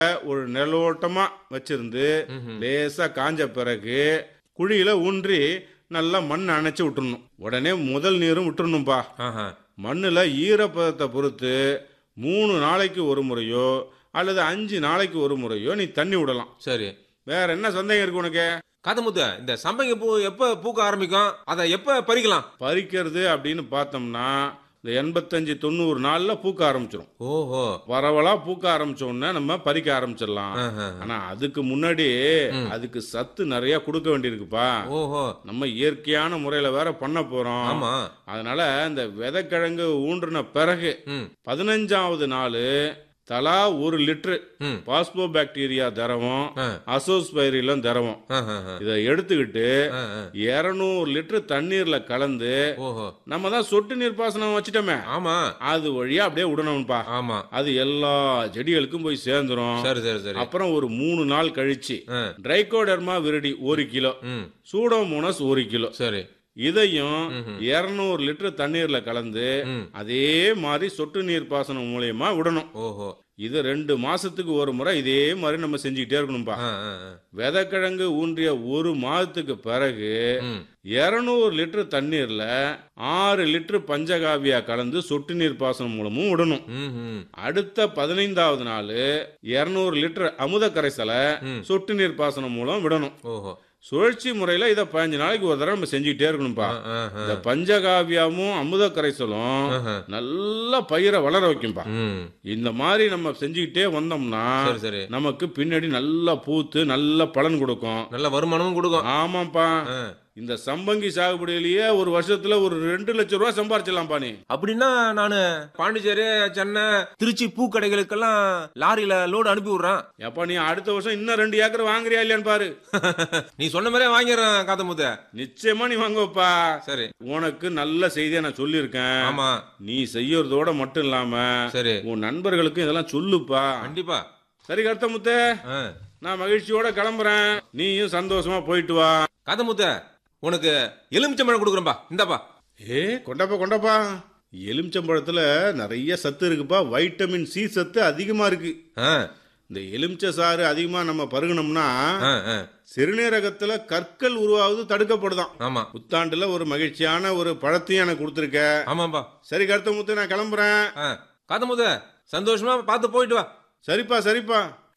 ஒரு நிலோட்டமா வச்சிருந்து லேசா காஞ்ச பிறகு குழியில ஊன்றி நல்லா மண் அணைச்சு விட்டுறணும் உடனே முதல் நீரும் விட்டுறணும்பா ஆஹா. மண்ணில் ஈரப்பதத்தை பொறுத்து மூணு நாளைக்கு ஒரு முறையோ அல்லது அஞ்சு நாளைக்கு ஒரு முறையோ நீ தண்ணி விடலாம் சரி வேற என்ன சந்தேகம் இருக்கு உனக்கு காதமுத்து இந்த சம்பங்கி பூ எப்ப பூக்க ஆரம்பிக்கும் அதை எப்ப பறிக்கலாம் பறிக்கிறது அப்படின்னு பார்த்தோம்னா இந்த எண்பத்தஞ்சு தொண்ணூறு நாள்ல பூக்க ஆரம்பிச்சிடும் ஓஹோ பரவலா பூக்க ஆரம்பிச்ச உடனே நம்ம பறிக்க ஆரம்பிச்சிடலாம் ஆஹா. ஆனா அதுக்கு முன்னாடி அதுக்கு சத்து நிறைய கொடுக்க வேண்டியிருக்குப்பா ஓஹோ நம்ம இயற்கையான முறையில வேற பண்ண போறோம் ஆமா அதனால இந்த விதைக்கிழங்கு ஊன்றின பிறகு ம் பதினஞ்சாவது நாள் தலா ஒரு லிட்டரு ம் பாஸ்போ பாக்டீரியா திரவம் ஆ. அசோஸ்பைரிலம் திரவம் ஆஹா, ஆஹா. இதை எடுத்துக்கிட்டு ஆ, ஆ. இருநூறு லிட்டர் தண்ணீர்ல கலந்து ஓஹோ நம்ம தான் சொட்டு நீர் பாசனம் வச்சுட்டோமே ஆமா அது வழியா அப்படியே விடணும்ப்பா ஆமா அது எல்லா செடிகளுக்கும் போய் சேர்ந்துரும் சரி சரி சரி அப்புறம் ஒரு மூணு நாள் கழிச்சு ஆ. ட்ரைகோடர்மா விரிடி ஒரு கிலோ ம் சூடோமோனஸ் ஒரு கிலோ சரி இதையும் இருநூறு லிட்டர் தண்ணீர்ல கலந்து ம் அதே மாதிரி சொட்டு நீர் பாசனம் மூலியமா விடணும் ஓஹோ இது ரெண்டு மாசத்துக்கு ஒரு முறை இதே மாதிரி நம்ம செஞ்சுக்கிட்டே இருக்கணும்பா ஆ, ஆ, ஆ. விதைக்கிழங்கு ஊன்றிய ஒரு மாதத்துக்கு பிறகு ம் இருநூறு லிட்டர் தண்ணீர்ல ஆறு லிட்டர் பஞ்சகாவியா கலந்து சொட்டு நீர் பாசனம் மூலமும் விடணும் ம் ம் அடுத்த பதினைந்தாவது நாள் இருநூறு லிட்டர் அமுத கரைசலை ம். சொட்டு நீர் பாசனம் மூலம் விடணும் ஓஹோ சுழற்சி முறையில இதை பதினஞ்சு நாளைக்கு ஒரு தடவை நம்ம செஞ்சுக்கிட்டே இருக்கணும்பா ஆ, ஆ, ஆ. இந்த பஞ்சகாவியாமும் அமுத கரைசலும் ஆஹா. நல்லா பயிரை வளர வைக்கும்பா ம் இந்த மாதிரி நம்ம செஞ்சுக்கிட்டே வந்தோம்னா சரி சரி நமக்கு பின்னாடி நல்லா பூத்து நல்ல பலன் கொடுக்கும் நல்ல வருமானமும் கொடுக்கும் ஆமாப்பா ஆ. இந்த சம்பங்கி சாகுபடியிலேயே ஒரு வருஷத்துல ஒரு ரெண்டு லட்சம் ரூபாய் சம்பாரிச்சிடலாம்ப்பா நீ அப்படின்னா நானு பாண்டிச்சேரி சென்னை திருச்சி பூக்கடைகளுக்கெல்லாம் லாரியில லோடு அனுப்பி விடுறேன் எப்பா நீ அடுத்த வருஷம் இன்னும் ரெண்டு ஏக்கர் வாங்குறியா இல்லையான்னு பாரு நீ சொன்ன மாதிரியே வாங்கிடுறேன் காத்தமுத்த நிச்சயமா நீ வாங்குவப்பா சரி உனக்கு நல்ல செய்தியை நான் சொல்லியிருக்கேன் ஆமா நீ செய்யறதோட மட்டும் இல்லாம சரி உன் நண்பர்களுக்கும் இதெல்லாம் சொல்லுப்பா கண்டிப்பா சரி கருத்தமுத்து ஆ. நான் மகிழ்ச்சியோட கிளம்புறேன் நீயும் சந்தோஷமா போயிட்டு வா காத்தமுத்த உனக்கு எலுமிச்சம்பழம் கொடுக்குறேன்பா இந்தாப்பா ஏ கொண்டப்பா கொண்டப்பா எலுமிச்சம்பழத்துல நிறைய சத்து இருக்குப்பா வைட்டமின் சி சத்து அதிகமா இருக்கு ஆ, இந்த எலுமிச்சை சாறு அதிகமா நம்ம பருகணும்னா ஆ, ஆ. சிறுநீரகத்துல கற்கள் உருவாவது தடுக்கப்படுதாம் ஆமா புத்தாண்டுல ஒரு மகிழ்ச்சியான ஒரு பழத்தையும் எனக்கு கொடுத்துருக்க ஆமாப்பா சரி கருத்தமுத்து நான் கிளம்புறேன் ஆ. காத்தமுத்த சந்தோஷமா பார்த்து போயிட்டு வா சரிப்பா சரிப்பா